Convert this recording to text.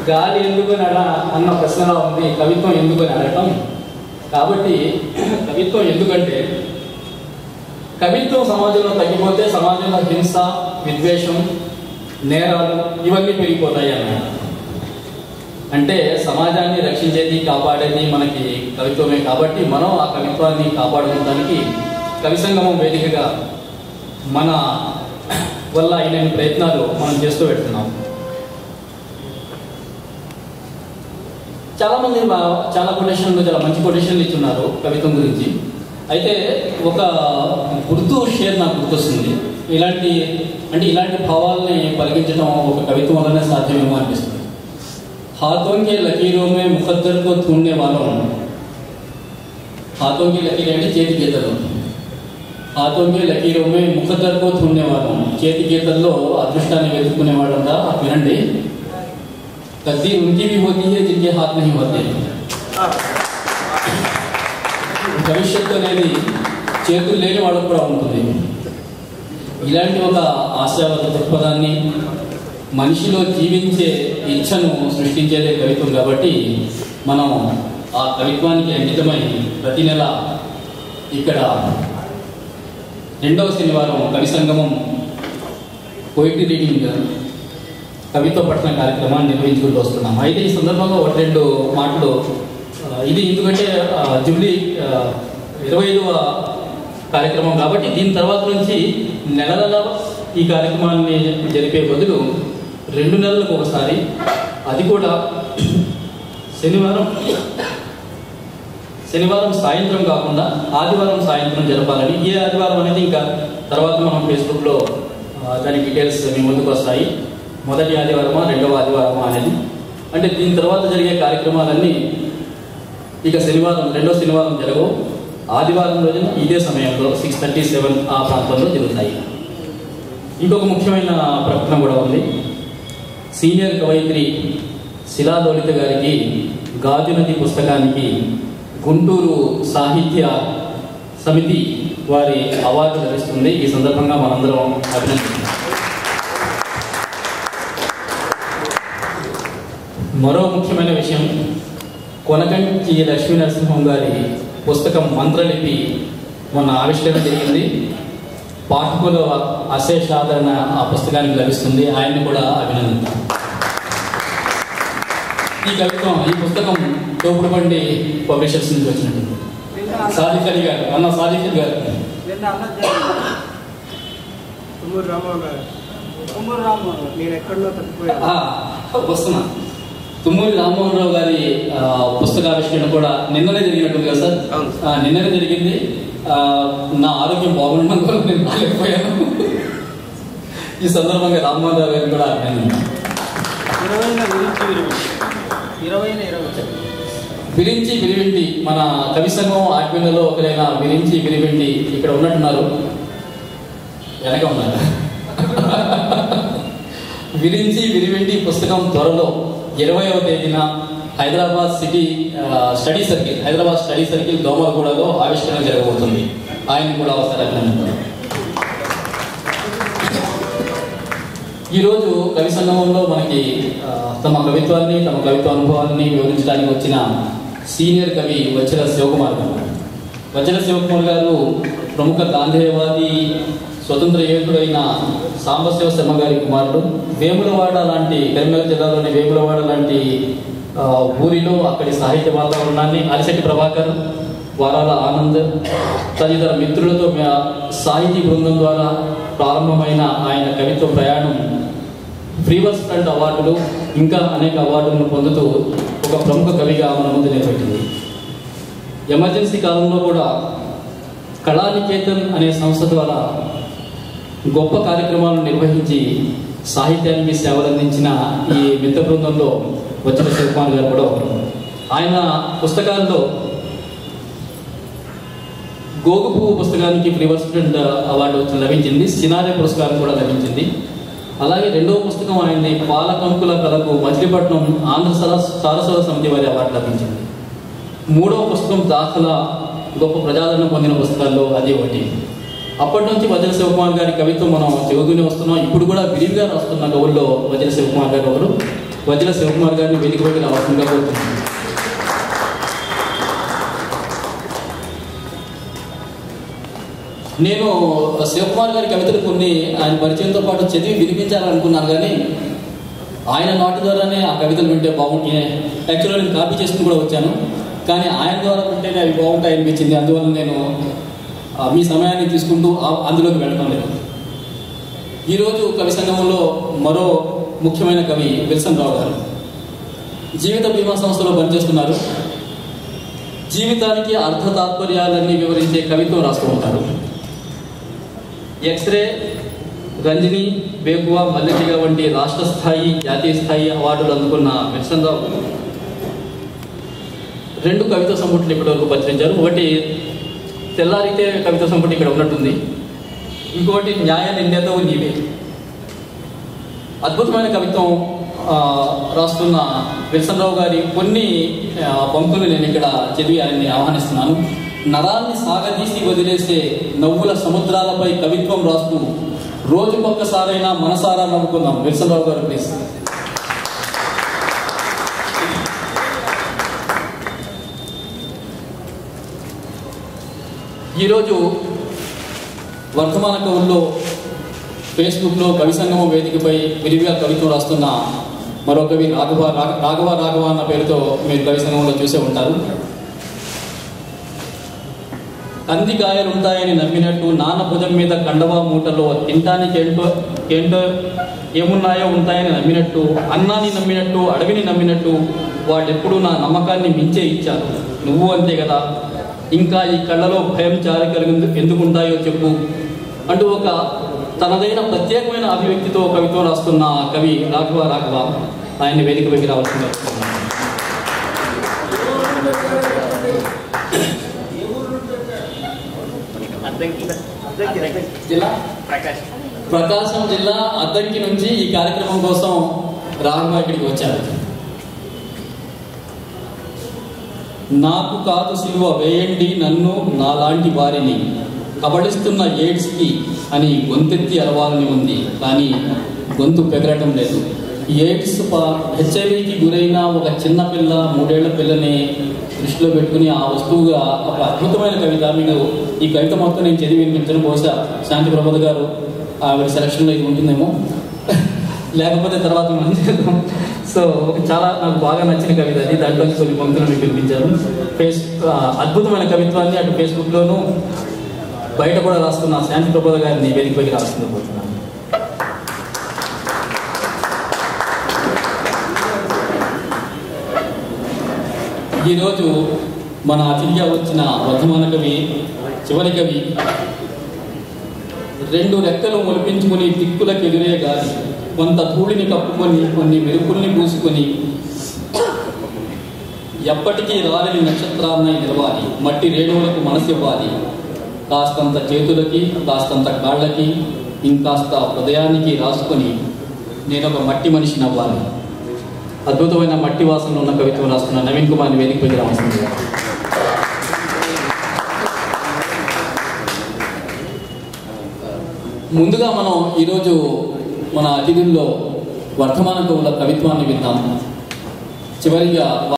గాలి ఎందుకు నడ అన్న ప్రశ్నలా ఉంది కవిత్వం ఎందుకు అని అడగటం కాబట్టి కవిత్వం ఎందుకంటే కవిత్వం సమాజంలో తగ్గిపోతే సమాజంలో హింస విద్వేషం నేరాలు ఇవన్నీ పెరిగిపోతాయి అన్నమాట అంటే సమాజాన్ని రక్షించేది కాపాడేది మనకి కవిత్వమే కాబట్టి మనం ఆ కవిత్వాన్ని కాపాడుకోవడానికి కవి సంగమం వేదికగా మన వల్ల అయిన ప్రయత్నాలు మనం చేస్తూ పెడుతున్నాం చాలా మంది మా- చాలా కొటేషన్లు చాలా మంచి కొటేషన్లు ఇచ్చున్నారు కవిత్వం గురించి అయితే ఒక గుర్తు షేర్ నాకు గుర్తొస్తుంది ఇలాంటి అంటే ఇలాంటి భావాల్ని పలికించడం ఒక కవిత్వం వల్లనే సాధ్యమేమో అనిపిస్తుంది हाथों के लकीरों में मुकद्दर को ढूंढने वालों हाथों की लकीर అంటే చేతి గీతలు हाथों के लकीरों में मुकद्दर को ढूंढने वालों చేతి గీతల్లో అదృష్టాన్ని వెతుక్కునే వాళ్ళంతా వినండి तकदीर उनकी भी होती है जिनके हाथ नहीं होते భవిష్యత్తు అనేది చేతులు లేని వాళ్ళకు కూడా ఉంటుంది ఇలాంటి ఒక ఆశావాద దృక్పథాన్ని మనిషిలో జీవించే ఇచ్ఛను సృష్టించేదే కవిత్వం కాబట్టి మనం ఆ కవిత్వానికి అంకితమై ప్రతి నెల ఇక్కడ రెండవ శనివారం కవి సంగమం పోయిటరీ రీడింగ్ కవిత్వ పఠన కార్యక్రమాన్ని నిర్వహించుకుంటూ వస్తున్నాం అయితే ఈ సందర్భంగా ఒకటి రెండు మాటలు ఆ, ఇది ఎందుకంటే ఆ, జూబ్లీ ఆ, ఇరవై ఐదవ కార్యక్రమం కాబట్టి దీని తర్వాత నుంచి నెల నెల ఈ కార్యక్రమాన్ని జరిపే బదులు రెండు నెలలకు ఒకసారి అది కూడా శనివారం శనివారం సాయంత్రం కాకుండా ఆదివారం సాయంత్రం జరపాలని ఏ ఆదివారం అనేది ఇంకా తర్వాత మనం ఫేస్బుక్లో ఆ, దాని డీటెయిల్స్ మీ ముందుకు వస్తాయి మొదటి ఆదివారమా రెండవ ఆదివారమా అనేది అంటే దీని తర్వాత జరిగే కార్యక్రమాలన్నీ ఇక శనివారం రెండో శనివారం జరగవు ఆదివారం రోజున ఇదే సమయంలో సిక్స్ థర్టీ సెవెన్ ఆ ప్రాంతంలో జరుగుతాయి ఇంకొక ముఖ్యమైన ప్రకటన కూడా ఉంది సీనియర్ కవయిత్రి శిలాలోలిత గారికి గాజు నది పుస్తకానికి గుంటూరు సాహిత్య సమితి వారి అవార్డు లభిస్తుంది ఈ సందర్భంగా మనందరం అభినందిస్తున్నాం మరో ముఖ్యమైన విషయం కొనకంటి లక్ష్మీ నరసింహం గారి పుస్తకం మంత్రలిపి మొన్న ఆవిష్కరణ జరిగింది పాఠకుల అశేష ఆదరణ ఆ పుస్తకానికి లభిస్తుంది ఆయన్ని కూడా అభినందిద్దాం ఈ కవిత్వం ఈ పుస్తకం తోపుడుబండి పబ్లిషర్స్ నుంచి వచ్చినట్టు సాదిక్ అలీ గారు అన్న సాదిక్ అలీ గారు నిన్న అన్నది జరిగింది. తుమ్మూరు రామరావు గారు తుమ్మూరు రామరావు నేను ఎక్కడో తప్పిపోయాను ఆ, వస్తున్నా తుమ్మూరి రామ్మోహన్ రావు గారి ఆ, పుస్తకావిష్కరణ కూడా నిన్ననే జరిగినట్టుంది కదా సార్ అవును. ఆ, నిన్ననే జరిగింది ఆ, నా ఆరోగ్యం బాగుండడం వల్ల నేను రాలేకపోయాను ఈ సందర్భంగా రామ్మోహన్ రావు గారిని కూడా అభినందించాను ఇరవైన గురించి విరివి ఇరవైన ఇరవై విరించి విరివింటి మన కవి సంఘం ఆత్మీయులలో ఒకరైన విరించి విరివింటి ఇక్కడ ఉన్నట్టున్నారు వెనక ఉన్నారు విరించి విరివింటి పుస్తకం త్వరలో ఇరవైవ తేదీన హైదరాబాద్ సిటీ ఆ, study circle Hyderabad study circle దోమలగూడలో ఆవిష్కరణ జరగబోతుంది ఆయన కూడా ఒకసారి అభినందించారు ఈరోజు కవి సంగమంలో మనకి ఆ, తమ కవిత్వాన్ని తమ కవిత్వ అనుభవాన్ని వివరించడానికి వచ్చిన సీనియర్ కవి వజ్ర శివకుమార్ గారు వజ్ర శివకుమార్ గారు ప్రముఖ గాంధేయవాది స్వతంత్ర యోధుడైన సాంబశివ శర్మ గారి కుమారుడు వేములవాడ లాంటి కరీంనగర్ జిల్లాలోని వేములవాడ లాంటి ఆ, ఊరిలో అక్కడి సాహిత్య వాతావరణాన్ని అరిశెట్టి ప్రభాకర్ వారాల ఆనంద్ తదితర మిత్రులతో మే- సాహితీ బృందం ద్వారా ప్రారంభమైన ఆయన కవిత్వ ప్రయాణం ఫ్రీవర్స్ ఫ్రంట్ అవార్డులు ఇంకా అనేక అవార్డులను పొందుతూ ఒక ప్రముఖ కవిగా మన ముందు నిలబెట్టింది ఎమర్జెన్సీ కాలంలో కూడా కళానికేతన్ అనే సంస్థ ద్వారా గొప్ప కార్యక్రమాలను నిర్వహించి సాహిత్యానికి సేవలందించిన ఈ మిత్ర బృందంలో వచ్చిన శివకుమార్ గారు కూడా ఒకరు ఆయన పుస్తకాల్లో గోగు పువ్వు పుస్తకానికి ఫ్రీవర్స్ ఫ్రంట్ అవార్డు వచ్చి లభించింది సినారే పురస్కారం కూడా లభించింది అలాగే రెండవ పుస్తకం ఆయనది పాలకంకుల కళకు మచిలీపట్నం ఆంధ్ర సరస్ సారస్వత సమితి వారి అవార్డు లభించింది మూడవ పుస్తకం దాఖలా గొప్ప ప్రజాదరణ పొందిన పుస్తకాల్లో అది ఒకటి అప్పటి నుంచి వజ్ర శివకుమార్ గారి కవిత్వం మనం చెబుతూనే వస్తున్నాం ఇప్పుడు కూడా విరివిగా రాస్తున్న కవుల్లో వజ్ర శివకుమార్ గారు ఒకరు వజ్ర శివకుమార్ గారిని వేదికపైకి రావాల్సిందిగా కోరుతున్నాను నేను శివకుమార్ గారి కవితలు కొన్ని ఆయన పరిచయంతో పాటు చదివి వినిపించాలనుకున్నాను కానీ ఆయన నోటి ద్వారానే ఆ కవితలు వింటే బాగుంటాయి యాక్చువల్గా నేను కాపీ చేసుకుని కూడా వచ్చాను కానీ ఆయన ద్వారా వింటేనే అవి బాగుంటాయి అనిపించింది అందువల్ల నేను ఆ, మీ సమయాన్ని తీసుకుంటూ ఆ- అందులోకి వెళ్ళడం లేదు ఈరోజు కవి సంగమంలో మరో ముఖ్యమైన కవి విల్సన్ రావు గారు జీవిత బీమా సంస్థలో పనిచేస్తున్నారు జీవితానికి అర్థ తాత్పర్యాలన్నీ వివరించే కవిత్వం రాస్తూ ఉంటారు ఎక్స్రే రంజని బేగువా మల్లెటిగ వంటి రాష్ట్ర స్థాయి జాతీయ స్థాయి అవార్డులు అందుకున్న విల్సన్ రావు రెండు కవిత సంపుట్లు ఇప్పటివరకు ప్రచురించారు ఒకటి తెల్లారితే కవిత సంపుటి ఇక్కడ ఉన్నట్టుంది ఇంకోటి న్యాయ నిర్ణేతవు నీవే అద్భుతమైన కవిత్వం ఆ, రాస్తున్న విల్సన్ రావు గారి కొన్ని ఆ, పంక్తులు నేను ఇక్కడ చదివి ఆయన్ని ఆహ్వానిస్తున్నాను నరాల్ని సాగదీసి వదిలేసే నవ్వుల సముద్రాలపై కవిత్వం రాస్తూ రోజుకొక్కసారైనా మనసారా నవ్వుకుందాం విల్సన్ రావు గారు ప్లీజ్ ఈరోజు వర్తమాన కవుల్లో ఫేస్బుక్లో కవి సంగమం వేదికపై విరివిగా కవిత్వం రాస్తున్న మరో కవి రాఘవ రాఘ- రాఘవ రాఘవ అన్న పేరుతో మీరు కవి సంగమంలో చూసే ఉంటారు కందికాయలు ఉంటాయని నమ్మినట్టు నాన్న భుజం మీద కండవా మూటలో తినటానికి ఏంటో ఏంటో ఏమున్నాయో ఉంటాయని నమ్మినట్టు అన్నాన్ని నమ్మినట్టు అడవిని నమ్మినట్టు వాళ్ళెప్పుడు నా నమ్మకాన్ని మించే ఇచ్చారు నువ్వు అంతే కదా ఇంకా ఈ కళ్ళలో భయం చారి కలిగి ఎందుకు ఉంటాయో చెప్పు అంటూ ఒక తనదైన ప్రత్యేకమైన అభివ్యక్తితో కవిత్వం రాస్తున్న కవి రాఘవ రాఘవ ఆయన్ని వేదికపైకి రావాల్సిందిగా కోరుతున్నాను. జిల్లా ప్రకాశం జిల్లా అద్దంకి నుంచి ఈ కార్యక్రమం కోసం రాఘవ ఇక్కడికి వచ్చారు నాకు కాదు సిలువ వేయండి నన్ను నాలాంటి వారిని కబడిస్తున్న ఎయిడ్స్కి అని గొంతెత్తి అరవాలని ఉంది కానీ గొంతు పెగరటం లేదు ఎయిడ్స్ హెచ్ఐవికి గురైన ఒక చిన్న పిల్ల మూడేళ్ల పిల్లని దృష్టిలో పెట్టుకుని ఆ వస్తువుగా ఒక అద్భుతమైన కవిత మీకు ఈ కవిత మొత్తం నేను చదివి వినిపించను బహుశా శాంతి ప్రబోధ గారు ఆవిడ సెలక్షన్లో ఇది ఉంటుందేమో లేకపోతే తర్వాత మనం చేద్దాం సో చాలా నాకు బాగా నచ్చిన కవిత అది దాంట్లో కొన్ని పంక్తులు మీకు వినిపించాను ఫేస్ ఆ, అద్భుతమైన కవిత్వాన్ని అటు ఫేస్బుక్లోను బయట కూడా రాస్తున్న శాంతి ప్రబోధ గారిని వేదికపైకి రాస్తుంది పోతున్నాను ఈరోజు మన అతిథిగా వచ్చిన వర్ధమాన కవి చివరి కవి రెండు రెక్కలు మొలిపించుకుని దిక్కులకు ఎదురే గాలి కొంత ధూళిని కప్పుకొని కొన్ని మెరుపుల్ని పూసుకొని ఎప్పటికీ రాలని నక్షత్రాన్నై నిలవాలి మట్టి రేణువులకు మనసు ఇవ్వాలి కాస్తంత చేతులకి కాస్తంత కాళ్ళకి ఇంకాస్త హృదయానికి రాసుకొని నేను ఒక మట్టి మనిషిని అవ్వాలి అద్భుతమైన మట్టి వాసన ఉన్న కవిత్వం రాస్తున్న నవీన్ కుమార్ని వేదికపైకి రావాల్సిందిగా ముందుగా మనం ఈరోజు మన అతిథుల్లో వర్తమాన కవుల కవిత్వాన్ని విందాం చివరిగా